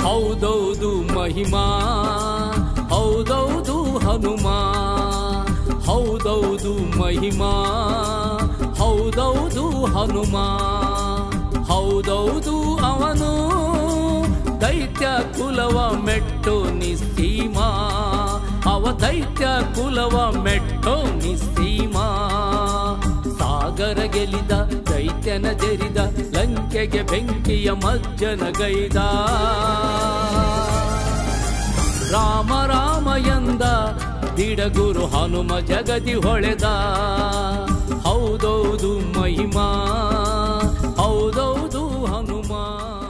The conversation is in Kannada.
ಹೌದೌದು ಮಹಿಮಾ ಹೌದೌದು ಹನುಮ ಹೌದೌದು ಮಹಿಮಾ ಹೌದೌದು ಹನುಮ ಹೌದೌದು ಅವನು ದೈತ್ಯ ಕುಲವ ಮೆಟ್ಟು ನಿಸ್ಸೀಮ ಅವ ದೈತ್ಯ ಕುಲವ ಮೆಟ್ಟೋ ನಿಸ್ಸೀಮ ಸಾಗರ ಗೆಲಿದ ದೈತ್ಯನ ಜರಿದ ಲಂಕೆಗೆ ಬೆಂಕಿಯ ಮಜ್ಜನ ಗೈದ ರಾಮ ರಾಮ ಎಂದ ದಿಡಗುರು ಹನುಮ ಜಗದಿ ಹೊಳೆದ ಹೌದೌದು ಮಹಿಮಾ ಹೌದೌದು ಹನುಮ